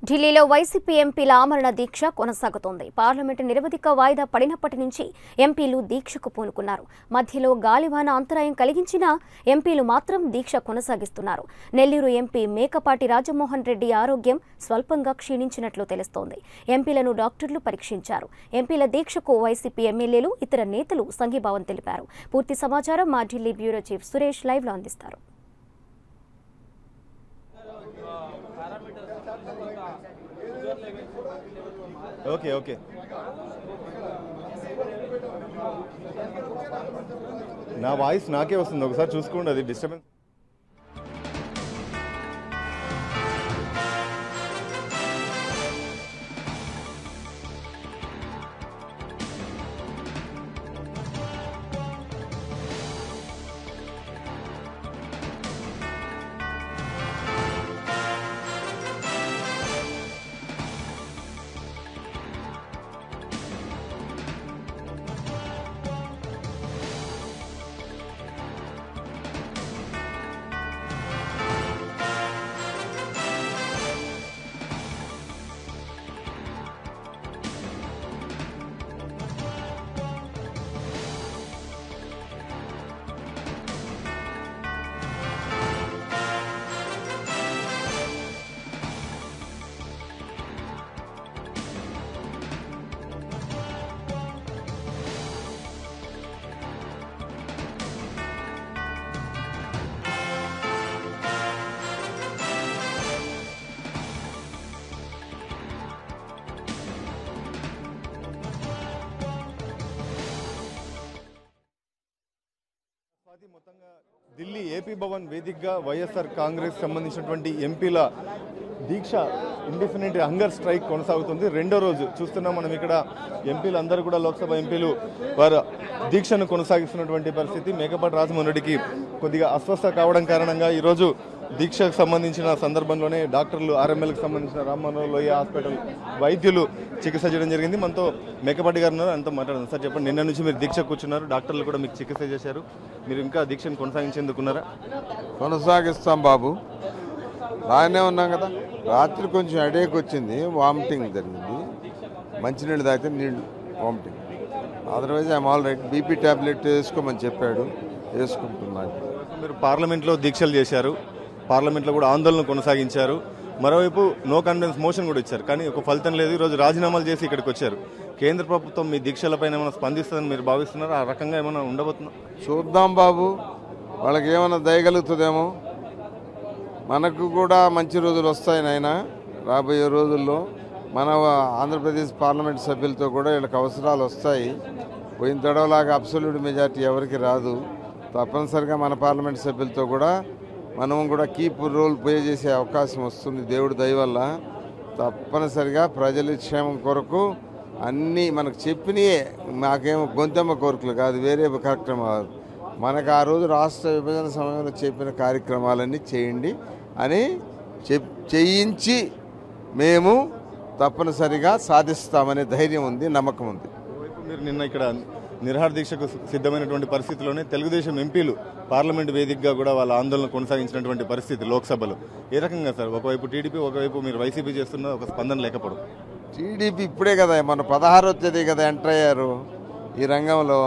ఢిల్లీలో వైసీపీ ఎంపీల ఆమరణ దీక్ష కొనసాగుతోంది పార్లమెంటు నిరవధిక వాయిదా పడినప్పటి నుంచి ఎంపీలు దీక్షకు పూనుకున్నారు మధ్యలో గాలివాన అంతరాయం కలిగించినా ఎంపీలు మాత్రం దీక్ష కొనసాగిస్తున్నారు నెల్లూరు ఎంపీ మేకపాటి రాజమోహన్ రెడ్డి ఆరోగ్యం స్వల్పంగా క్షీణించినట్లు తెలుస్తోంది ఎంపీలను డాక్టర్లు పరీక్షించారు ఎంపీల దీక్షకు వైసీపీ ఎమ్మెల్యేలు ఇతర నేతలు సంఘీభావం తెలిపారు పూర్తి సమాచారం మా ఢిల్లీ బ్యూరో చీఫ్ సురేష్ లైవ్లో అందిస్తారు ఓకే ఓకే నా వాయిస్ నాకే వస్తుంది ఒకసారి చూసుకోండి అది డిస్టర్బెన్స్ స్వాతి మొత్తంగా ఢిల్లీ ఏపీ భవన్ వేదికగా వైఎస్ఆర్ కాంగ్రెస్ సంబంధించినటువంటి ఎంపీల దీక్ష ఇండిఫినెంట్ హంగర్ స్ట్రైక్ కొనసాగుతుంది రెండో రోజు చూస్తున్నాం మనం ఇక్కడ ఎంపీలు అందరూ కూడా లోక్సభ ఎంపీలు వారు దీక్షను కొనసాగిస్తున్నటువంటి పరిస్థితి మేకపాటి రాజమోహన్ రెడ్డికి కొద్దిగా అస్వస్థ కావడం కారణంగా ఈరోజు దీక్షకు సంబంధించిన సందర్భంలోనే డాక్టర్లు ఆర్ఎంఎల్కి సంబంధించిన రామ్మోహన్ లోయ హాస్పిటల్ వైద్యులు చికిత్స చేయడం జరిగింది మనతో మేకపాటి గారు ఉన్నారు అంతా మాట్లాడదాం సార్ చెప్పండి నిన్న నుంచి మీరు దీక్ష కూర్చున్నారు డాక్టర్లు కూడా మీకు చికిత్స చేశారు మీరు ఇంకా దీక్షను కొనసాగించేందుకున్నారా కొనసాగిస్తాం బాబు బాగానే ఉన్నాం కదా రాత్రి కొంచెం అడేక్ వచ్చింది వామిటింగ్ జరిగింది మంచినీళ్ళు తాగితే నీళ్ళు vomiting otherwise I'm all right BP tablet వేసుకోమని చెప్పాడు వేసుకుంటున్నాను మీరు పార్లమెంట్లో దీక్షలు చేశారు పార్లమెంట్లో కూడా ఆందోళన కొనసాగించారు మరోవైపు నో కాన్ఫిడెన్స్ మోషన్ కూడా ఇచ్చారు కానీ ఒక ఫలితం లేదు ఈరోజు రాజీనామాలు చేసి ఇక్కడికి వచ్చారు కేంద్ర ప్రభుత్వం మీ దీక్షలపైన ఏమైనా స్పందిస్తుందని మీరు భావిస్తున్నారు ఆ రకంగా ఏమైనా ఉండబోతుందా చూద్దాం బాబు వాళ్ళకి ఏమైనా దయగలుగుతుందేమో మనకు కూడా మంచి రోజులు వస్తాయి నాయన రాబోయే రోజుల్లో మన ఆంధ్రప్రదేశ్ పార్లమెంట్ సభ్యులతో కూడా వీళ్ళకి అవసరాలు వస్తాయి పోయిన తడవలాగా అబ్సల్యూట్ మెజార్టీ ఎవరికి రాదు తప్పనిసరిగా మన పార్లమెంట్ సభ్యులతో కూడా మనం కూడా కీప్ రోల్ ప్లే చేసే అవకాశం వస్తుంది దేవుడి దయ వల్ల తప్పనిసరిగా ప్రజల క్షేమం కొరకు అన్నీ మనకు చెప్పినయే మాకేమో గొంతెమ్మ కోరికలు కాదు వేరే కార్యక్రమాలు మనకు ఆ రోజు రాష్ట్ర విభజన సమయంలో చెప్పిన కార్యక్రమాలన్నీ చేయండి అని చెప్ చేయించి మేము తప్పనిసరిగా సాధిస్తామనే ధైర్యం ఉంది నమ్మకం ఉంది ఒకవైపు మీరు నిన్న ఇక్కడ నిరహార దీక్షకు సిద్ధమైనటువంటి పరిస్థితిలోనే తెలుగుదేశం ఎంపీలు పార్లమెంట్ వేదికగా కూడా వాళ్ళ ఆందోళన కొనసాగించినటువంటి పరిస్థితి లోక్సభలో ఏ రకంగా సార్ ఒకవైపు టీడీపీ ఒకవైపు మీరు వైసీపీ చేస్తున్న ఒక స్పందన లేకపోవడం టీడీపీ ఇప్పుడే కదా మన పదహారో తేదీ కదా ఎంటర్ అయ్యారు ఈ రంగంలో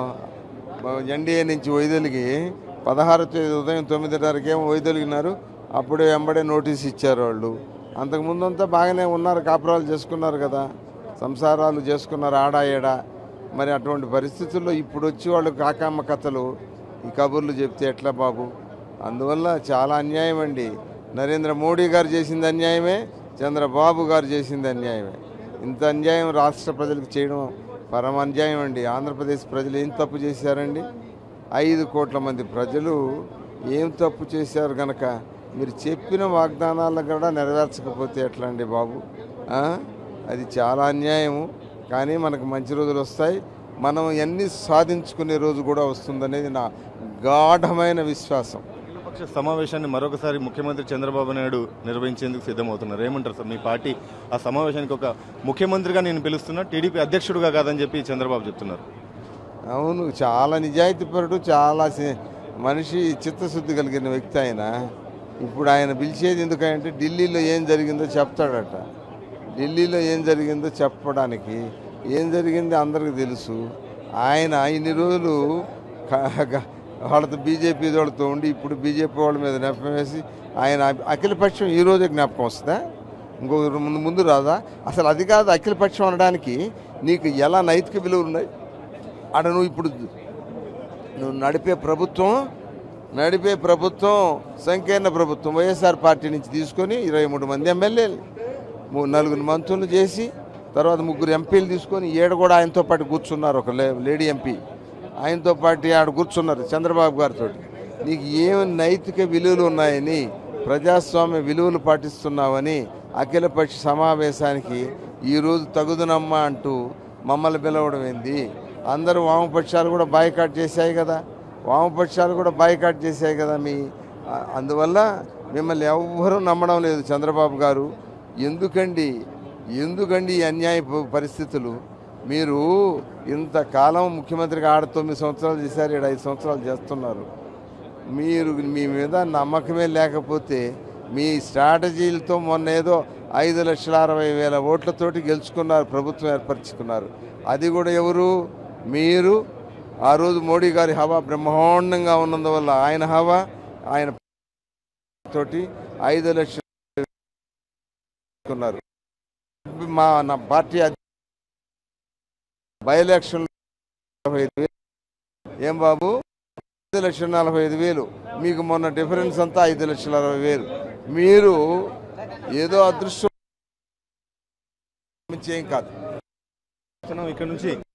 ఎన్డీఏ నుంచి వైదొలిగి పదహారో తేదీ ఉదయం తొమ్మిదిన్నరకి ఏమో వైదొలిగినారు అప్పుడే వెంబడే నోటీస్ ఇచ్చారు వాళ్ళు అంతకుముందంతా బాగానే ఉన్నారు కాపురాలు చేసుకున్నారు కదా సంసారాలు చేసుకున్నారు ఆడా ఏడా మరి అటువంటి పరిస్థితుల్లో ఇప్పుడు వచ్చి వాళ్ళు కాకమ్మ కథలు ఈ కబుర్లు చెప్తే ఎట్లా బాబు అందువల్ల చాలా అన్యాయం అండి నరేంద్ర మోడీ గారు చేసింది అన్యాయమే చంద్రబాబు గారు చేసింది అన్యాయమే ఇంత అన్యాయం రాష్ట్ర ప్రజలకు చేయడం పరమ అన్యాయం అండి ఆంధ్రప్రదేశ్ ప్రజలు ఏం తప్పు చేశారండి ఐదు కోట్ల మంది ప్రజలు ఏం తప్పు చేశారు గనక మీరు చెప్పిన వాగ్దానాలను కూడా నెరవేర్చకపోతే ఎట్లా అండి బాబు ఆ? అది చాలా అన్యాయము కానీ మనకు మంచి రోజులు వస్తాయి మనం ఎన్ని సాధించుకునే రోజు కూడా వస్తుందనేది నా గాఢమైన విశ్వాసం విపక్ష సమావేశాన్ని మరొకసారి ముఖ్యమంత్రి చంద్రబాబు నాయుడు నిర్వహించేందుకు సిద్ధమవుతున్నారు ఏమంటారు సార్ మీ పార్టీ ఆ సమావేశానికి ఒక ముఖ్యమంత్రిగా నేను పిలుస్తున్నా టీడీపీ అధ్యక్షుడుగా కాదని చెప్పి చంద్రబాబు చెప్తున్నారు అవును చాలా నిజాయితీపరుడు చాలా సి- మనిషి చిత్తశుద్ధి కలిగిన వ్యక్తి ఆయన ఇప్పుడు ఆయన పిలిచేది ఎందుకంటే ఢిల్లీలో ఏం జరిగిందో చెప్తాడట ఢిల్లీలో ఏం జరిగిందో చెప్పడానికి ఏం జరిగింది అందరికీ తెలుసు ఆయన ఇన్ని రోజులు క- గ- వాళ్ళతో బీజేపీ వాళ్ళతో ఉండి ఇప్పుడు బీజేపీ వాళ్ళ మీద నెపం వేసి ఆయన అఖిలపక్షం ఈ రోజే జ్ఞాపకం వస్తుందా ఇంకో ముందు ముందు రాదా అసలు అది కాదు అఖిలపక్షం అనడానికి నీకు ఎలా నైతిక విలువలు ఉన్నాయి అక్కడ నువ్వు ఇప్పుడు నువ్వు నడిపే ప్రభుత్వం నడిపే ప్రభుత్వం సంకీర్ణ ప్రభుత్వం వైఎస్ఆర్ పార్టీ నుంచి తీసుకొని ఇరవై మూడు మంది ఎమ్మెల్యేలు మూ- నలుగురు మంత్రులు చేసి తర్వాత ముగ్గురు ఎంపీలు తీసుకొని ఏడు కూడా ఆయనతో పాటు కూర్చున్నారు ఒక లే- లేడీ ఎంపీ ఆయనతో పాటు ఆడ కూర్చున్నారు చంద్రబాబు గారితో నీకు ఏమి నైతిక విలువలు ఉన్నాయని ప్రజాస్వామ్య విలువలు పాటిస్తున్నావని అఖిలపక్ష సమావేశానికి ఈరోజు తగుదనమ్మా అంటూ మమ్మల్ని పిలవడం ఏంది అందరూ వామపక్షాలు కూడా బాయ్కాట్ చేశాయి కదా వామపక్షాలు కూడా బాయ్కాట్ చేశాయి కదా మీ ఆ- అందువల్ల మిమ్మల్ని ఎవ్వరూ నమ్మడం లేదు చంద్రబాబు గారు ఎందుకండి ఎందుకండి ఈ అన్యాయ ప- పరిస్థితులు మీరు ఇంతకాలం ముఖ్యమంత్రిగా ఆడ తొమ్మిది సంవత్సరాలు చేశారు ఏడు ఐదు సంవత్సరాలు చేస్తున్నారు మీరు మీ మీద నమ్మకమే లేకపోతే మీ స్ట్రాటజీలతో మొన్న ఏదో ఐదు లక్షల అరవై వేల ఓట్లతోటి గెలుచుకున్నారు ప్రభుత్వం ఏర్పరచుకున్నారు అది కూడా ఎవరు మీరు ఆ రోజు మోడీ గారి హవా బ్రహ్మాండంగా ఉన్నందువల్ల ఆయన హవా ఆయన తోటి ఐదు లక్షలు ఉన్నారు మా నా పార్టీ అధ్య- బై ఎలక్షన్ నలభై ఐదు వేలు. ఏం బాబు ఐదు లక్షల నలభై ఐదు వేలు మీకు మొన్న డిఫరెన్స్ అంతా ఐదు లక్షల అరవై వేలు మీరు ఏదో అదృష్టం ఏం కాదు ఇక్కడ నుంచి